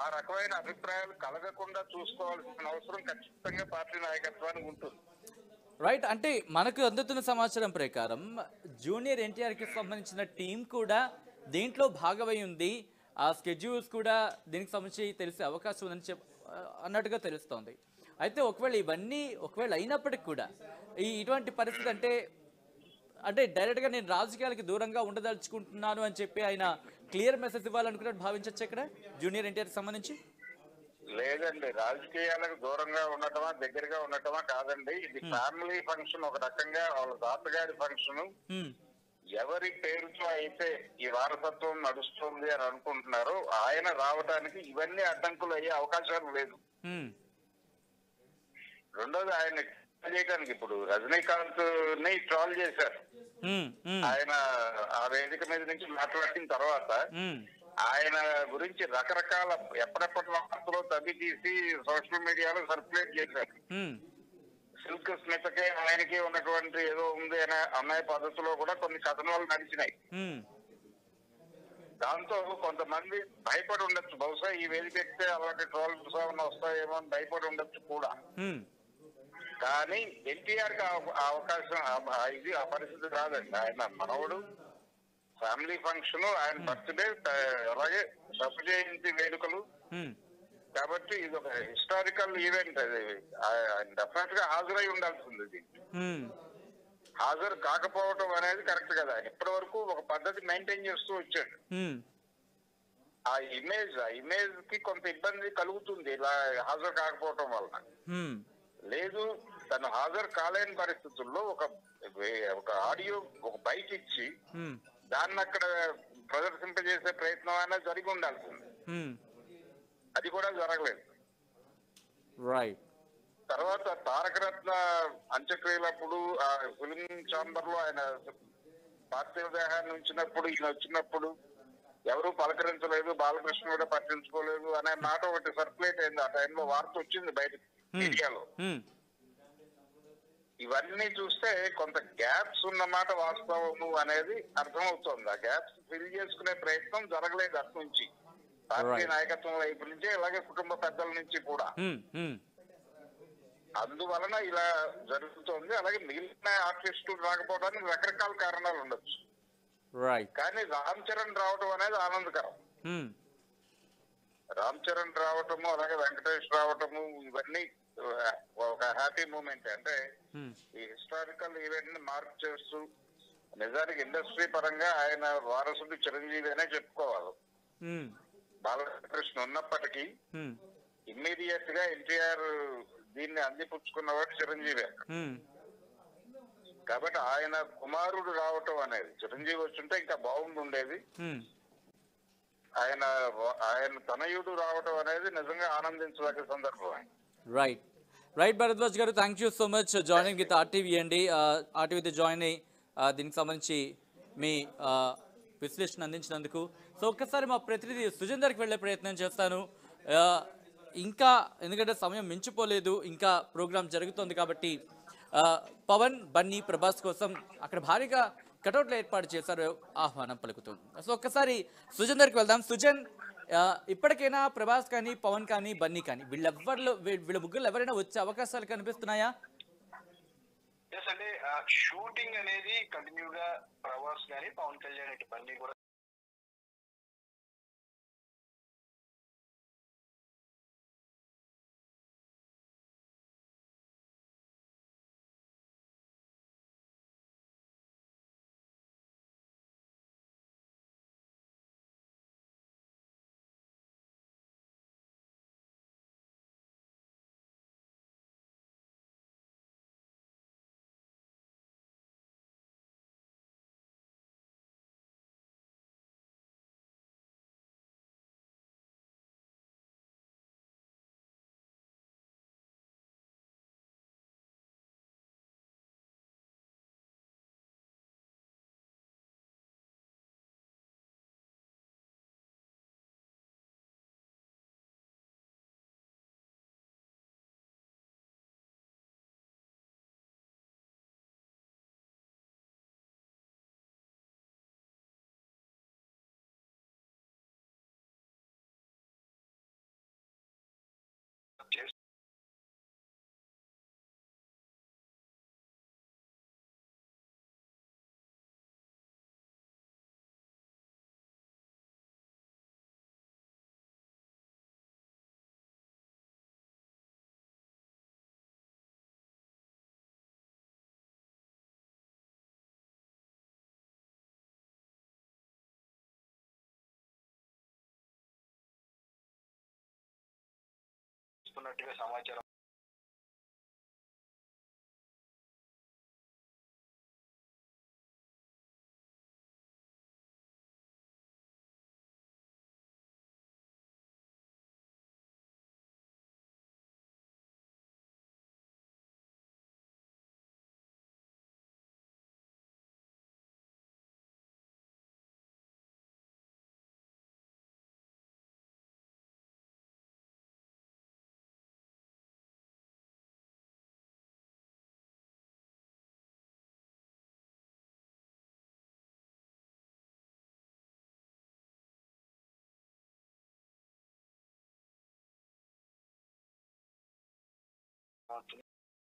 ఆ రకమైన అభిప్రాయాలు కలగకుండా చూసుకోవాల్సిన అవసరం ఖచ్చితంగా పార్టీ నాయకత్వానికి ఉంటుంది రైట్ అంటే మనకు అందుతున్న సమాచారం ప్రకారం జూనియర్ ఎన్టీఆర్కి సంబంధించిన టీం కూడా దీంట్లో భాగమై ఉంది ఆ స్కెడ్యూల్స్ కూడా దీనికి సంబంధించి తెలిసే అవకాశం ఉందని చెప్ అన్నట్టుగా తెలుస్తోంది అయితే ఒకవేళ ఇవన్నీ ఒకవేళ అయినప్పటికీ కూడా ఈ ఇటువంటి పరిస్థితి అంటే అంటే డైరెక్ట్గా నేను రాజకీయాలకి దూరంగా ఉండదలుచుకుంటున్నాను అని చెప్పి ఆయన క్లియర్ మెసేజ్ ఇవ్వాలనుకున్నట్టు భావించవచ్చు ఇక్కడ జూనియర్ ఎన్టీఆర్కి సంబంధించి లేదండి రాజకీయాలకు దూరంగా ఉండటమా దగ్గరగా ఉండటమా కాదండి ఇది ఫ్యామిలీ ఫంక్షన్ ఒక రకంగా వాళ్ళ తాతగారి ఫంక్షన్ హ్మ్, ఎవరి పేరుతో అయితే ఈ వారసత్వం నడుస్తుంది అని అనుకుంటున్నారో ఆయన రావడానికి ఇవన్నీ అడ్డంకులు అయ్యే అవకాశాలు లేదు హ్మ్, రెండోది ఆయన చేయడానికి ఇప్పుడు రజనీకాంత్ ని ట్రాల్ చేశారు హ్మ్, హ్మ్, ఆయన ఆ వేదిక మీద నుంచి మాట్లాడిన తర్వాత హ్మ్, ఆయన గురించి రకరకాల ఎప్పటిప్పటి వార్తలు తవ్వి తీసి సోషల్ మీడియాలో సర్క్యులేట్ చేశారు హ్మ్, సిల్క్ స్మితకే ఆయనకి ఉన్నటువంటి ఏదో ఉంది అనే అన్నయ్య పద్ధతిలో కూడా కొన్ని కథనాలు నడిచినాయి హ్మ్, దాంతో కొంతమంది భయపడి ఉండొచ్చు బహుశా ఈ వేదిక ఎక్కితే అలాంటి ట్రోల్స్ ఏమైనా వస్తాయేమో అని భయపడి ఉండొచ్చు కూడా హ్మ్. కానీ ఎన్టీఆర్ కి ఆ- ఆ అవకాశం ఆ- ఆ ఇది ఆ పరిస్థితి రాదండి ఆయన మనవడు ఫ్యామిలీ ఫంక్షన్ ఆయన బర్త్డే అలాగే శత జయంతి వేడుకలు హ్మ్. కాబట్టి ఇది ఒక హిస్టారికల్ ఈవెంట్ అది ఆయన డెఫినెట్ గా హాజరై ఉండాల్సింది దీనికి హ్మ్. హాజరు కాకపోవడం అనేది కరెక్ట్ కదా ఇప్పటి వరకు ఒక పద్ధతి మెయింటైన్ చేస్తూ వచ్చాడు హ్మ్. ఆ ఇమేజ్ ఆ ఇమేజ్ కి కొంత ఇబ్బంది కలుగుతుంది ఇలా హాజరు కాకపోవటం వలన హ్మ్. లేదు తను హాజరు కాలేని పరిస్థితుల్లో ఒక ఒక ఆడియో ఒక బైక్ ఇచ్చి హ్మ్. దాన్ని అక్కడ ప్రదర్శింపజేసే ప్రయత్నం అయినా జరిగి ఉండాల్సింది హ్మ్. అది కూడా జరగలేదు రైట్ తర్వాత తారకరత్న అంత్యక్రియలప్పుడు ఆ ఫిలిం ఛాంబర్ లో ఆయన పార్థివ దేహాన్ని ఉంచినప్పుడు ఈయన వచ్చినప్పుడు ఎవరు పలకరించలేదు బాలకృష్ణ కూడా పట్టించుకోలేదు అనే మాట ఒకటి సర్క్యులేట్ అయింది ఆ టైంలో వార్త వచ్చింది బయట మీడియాలో హ్మ్. ఇవన్నీ చూస్తే కొంత గ్యాప్స్ ఉన్నమాట వాస్తవము అనేది అర్థమవుతోంది ఆ గ్యాప్స్ ఫిల్ చేసుకునే ప్రయత్నం జరగలేదు అటు నుంచి పార్టీ Right. నాయకత్వం వైపు నుంచి అలాగే కుటుంబ పెద్దల నుంచి కూడా హ్మ్. హ్మ్. అందువలన ఇలా జరుగుతోంది అలాగే మిగిలిన ఆర్టిస్టులు రాకపోవడానికి రకరకాల కారణాలు ఉండొచ్చు రైట్ కానీ రామ్ చరణ్ రావటం అనేది ఆనందకరం హ్మ్. రామ్ చరణ్ రావటము అలాగే వెంకటేష్ రావటము ఇవన్నీ ఆ, ఒక హ్యాపీ మూమెంట్ అంటే హ్మ్. ఈ హిస్టారికల్ ఈవెంట్ ని మార్క్ చేస్తూ నిజానికి ఇండస్ట్రీ పరంగా ఆయన వారసుడు చిరంజీవి అనే చెప్పుకోవాలి హ్మ్. బాలకృష్ణ ఉన్నప్పటికీ హ్మ్. ఇమ్మీడియట్ గా ఎన్టీఆర్ దీన్ని అందిపుచ్చుకున్నవాడు చిరంజీవి హ్మ్. కాబట్టి ఆయన కుమారుడు రావటం అనేది చిరంజీవి వచ్చుంటే ఇంకా బాగుండుండేది హ్మ్. ఆయన ఆయన తనయుడు రావటం అనేది నిజంగా ఆనందించదగ్గ సందర్భం right right Bharadwaj garu thank you so much joining with RTV అండి ఆర్టీవీతో జాయిన్ అయ్యి ఆ, దీనికి సంబంధించి మీ ఆ, విశ్లేషణ అందించినందుకు సో ఒక్కసారి మా ప్రతినిధి సుజేందర్కి వెళ్ళే ప్రయత్నం చేస్తాను ఆ, ఇంకా ఎందుకంటే సమయం మించిపోలేదు ఇంకా ప్రోగ్రామ్ జరుగుతోంది కాబట్టి ఆ, పవన్ బన్నీ ప్రభాస్ కోసం అక్కడ భారీగా కటౌట్లు ఏర్పాటు చేశారు ఆహ్వానం పలుకుతుంది సో ఒక్కసారి సుజేందర్కి వెళ్దాం సుజన్ ఆ, ఇప్పటికైనా ప్రభాస్ కానీ పవన్ కానీ బన్నీ కానీ వీళ్ళెవ్వరిలో వీ- వీళ్ళ ముగ్గురు ఎవరైనా వచ్చే అవకాశాలు కనిపిస్తున్నాయా ఎస్ అంటే షూటింగ్ అనేది కంటిన్యూ గా ప్రభాస్ గానీ పవన్ కళ్యాణ్ ఇటు బన్నీ కూడా వస్తున్నట్టుగా సమాచారం అవుతుంది.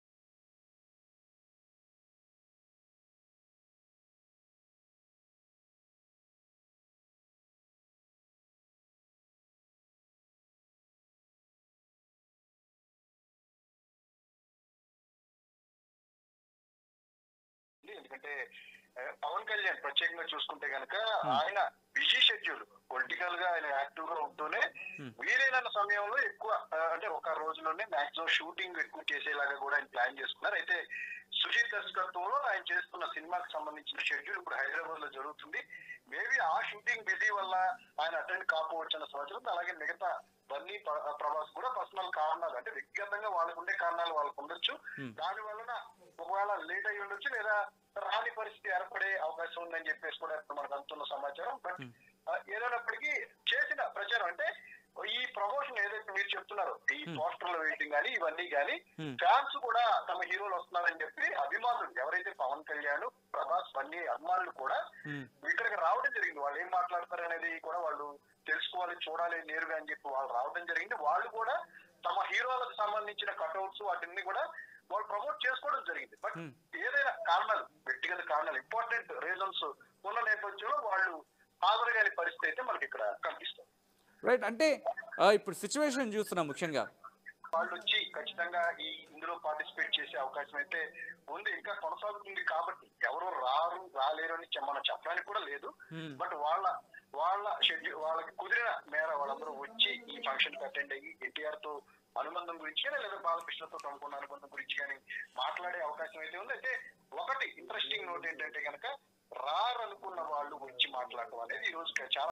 ఎందుకంటే ఆ, పవన్ కళ్యాణ్ ప్రత్యేకంగా చూసుకుంటే గనక ఆయన బిజీ షెడ్యూల్ పొలిటికల్ గా ఆయన యాక్టివ్ గా ఉంటూనే వీలైన సమయంలో ఎక్కువ ఆ, అంటే ఒక రోజులోనే మాక్సిమం షూటింగ్ ఎక్కువ చేసేలాగా కూడా ఆయన ప్లాన్ చేసుకున్నారు అయితే సుజీత్ దర్శకత్వంలో ఆయన చేస్తున్న సినిమాకి సంబంధించిన షెడ్యూల్ ఇప్పుడు హైదరాబాద్ లో జరుగుతుంది మేబీ ఆ షూటింగ్ బిజీ వల్ల ఆయన అటెండ్ కాకపోవచ్చన్న సమాచారం అలాగే మిగతా బన్నీ ప్ర- ప్రభాస్ కూడా పర్సనల్ కారణాలు అంటే వ్యక్తిగతంగా వాళ్ళకు ఉండే కారణాలు వాళ్ళకు ఉండొచ్చు దాని వలన ఒకవేళ లేట్ అయి ఉండొచ్చు లేదా రాని పరిస్థితి ఏర్పడే అవకాశం ఉందని చెప్పేసి కూడా ఇప్పుడు మనకు అందుతున్న సమాచారం బట్ ఏదైనప్పటికీ చేసిన ప్రచారం అంటే ఈ ప్రమోషన్ ఏదైతే మీరు చెప్తున్నారో ఈ పోస్టర్ల వెయిటింగ్ కానీ ఇవన్నీ కానీ Hmm. ఫ్యాన్స్ కూడా తమ హీరోలు వస్తున్నారని చెప్పి అభిమానులు ఎవరైతే పవన్ కళ్యాణ్ ప్రభాస్ అన్ని అభిమానులు కూడా Hmm. ఇక్కడికి రావడం జరిగింది వాళ్ళు ఏం మాట్లాడతారు అనేది కూడా వాళ్ళు తెలుసుకోవాలి చూడాలి నేరుగా అని చెప్పి వాళ్ళు రావడం జరిగింది వాళ్ళు కూడా తమ హీరోలకు సంబంధించిన కట్అవుట్స్ వాటిని కూడా వాళ్ళు ప్రమోట్ చేసుకోవడం జరిగింది బట్ Hmm. ఏదైనా కారణాలు వ్యక్తిగత కారణాలు ఇంపార్టెంట్ రీజన్స్ ఉన్న నేపథ్యంలో వాళ్ళు హాజరుగాని పరిస్థితి అయితే మనకి ఇక్కడ కనిపిస్తుంది రైట్ అంటే ఆ, ఇప్పుడు సిచ్యువేషన్ చూస్తున్నాం ముఖ్యంగా వాళ్ళు వచ్చి ఖచ్చితంగా ఈ ఇందులో పార్టిసిపేట్ చేసే అవకాశం అయితే ఉంది ఇంకా కొనసాగుతుంది కాబట్టి ఎవరు రారు రాలేరు అని చె- మనం చెప్పడానికి కూడా లేదు Hmm. బట్ వాళ్ళ వాళ్ళ షెడ్యూల్ వాళ్ళకి కుదిరిన మేర వాళ్ళందరూ వచ్చి ఈ ఫంక్షన్ కి అటెండ్ అయ్యి ఎన్టీఆర్ తో అనుబంధం గురించి కానీ లేదా బాలకృష్ణతో తమకున్న అనుబంధం గురించి కానీ మాట్లాడే అవకాశం అయితే ఉంది అయితే ఒకటి ఇంట్రెస్టింగ్ నోట్ ఏంటంటే కనుక రారనుకున్న వాళ్ళు వచ్చి మాట్లాడటం అనేది ఈ రోజు చాలా